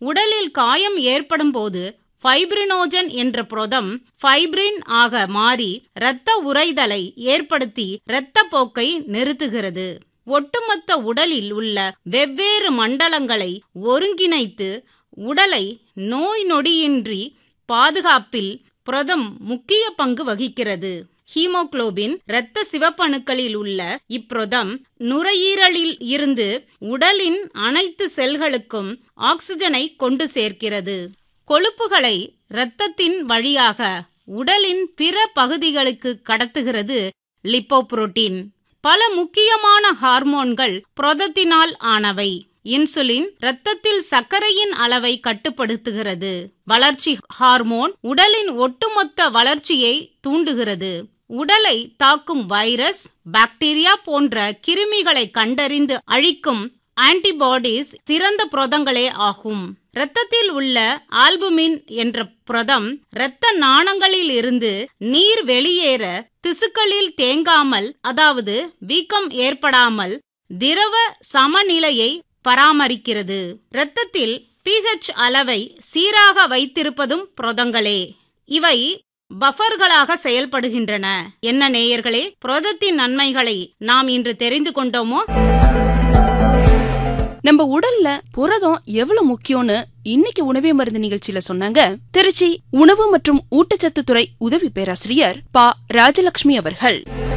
உடலில் காயம் ஏற்படும் போது ஃபைப்ரினோஜன் என்ற புரதம் ஃபைப்ரின் ஆக மாறி இரத்த உறைதலை ஏற்படுத்தி இரத்தப்போக்கை நிறுத்துகிறது ஒட்டுமொத்த உடலில் உள்ள வெவ்வேறு மண்டலங்களை ஒருங்கிணைத்து உடலை நோய் நொடியின்றி பாதுகாப்பில் புரதம் முக்கிய பங்கு வகிக்கிறது ஹீமோகுளோபின் இரத்த சிவப்பணுக்களில் உள்ள இப்புரதம் நுரையீரலில் இருந்து உடலின் அனைத்து செல்களுக்கும் ஆக்சிஜனை கொண்டு சேர்க்கிறது கொழுப்புகளை இரத்தத்தின் வழியாக உடலின் பிற பகுதிகளுக்கு கடத்துகிறது லிப்போபுரோட்டீன் பல முக்கியமான ஹார்மோன்கள் புரதத்தினால் ஆனவை இன்சுலின் இரத்தத்தில் சர்க்கரையின் அளவை கட்டுப்படுத்துகிறது வளர்ச்சி ஹார்மோன் உடலின் ஒட்டுமொத்த வளர்ச்சியை தூண்டுகிறது உடலை தாக்கும் வைரஸ் பாக்டீரியா போன்ற கிருமிகளை கண்டறிந்து அழிக்கும் ஆன்டிபாடிஸ் சிறந்த புரதங்களே ஆகும் இரத்தத்தில் உள்ள ஆல்புமின் என்ற புரதம் இரத்த நாணங்களில் இருந்து நீர் வெளியேற திசுக்களில் தேங்காமல் அதாவது வீக்கம் ஏற்படாமல் திரவ சமநிலையை பராமரிக்கிறது இரத்தத்தில் பிஹெச் அளவை சீராக வைத்திருப்பதும் புரதங்களே இவை பஃபர்களாக செயல்படுகின்றன என்ன நேயர்களே புரதத்தின் நன்மைகளை நாம் இன்று தெரிந்து கொண்டோமோ நம்ம உடல்ல புரதம் எவ்வளவு முக்கியம்னு இன்னைக்கு உணவே மருந்து நிகழ்ச்சியில சொன்னாங்க திருச்சி உணவு மற்றும் ஊட்டச்சத்து துறை உதவி பேராசிரியர் பா ராஜலட்சுமி அவர்கள்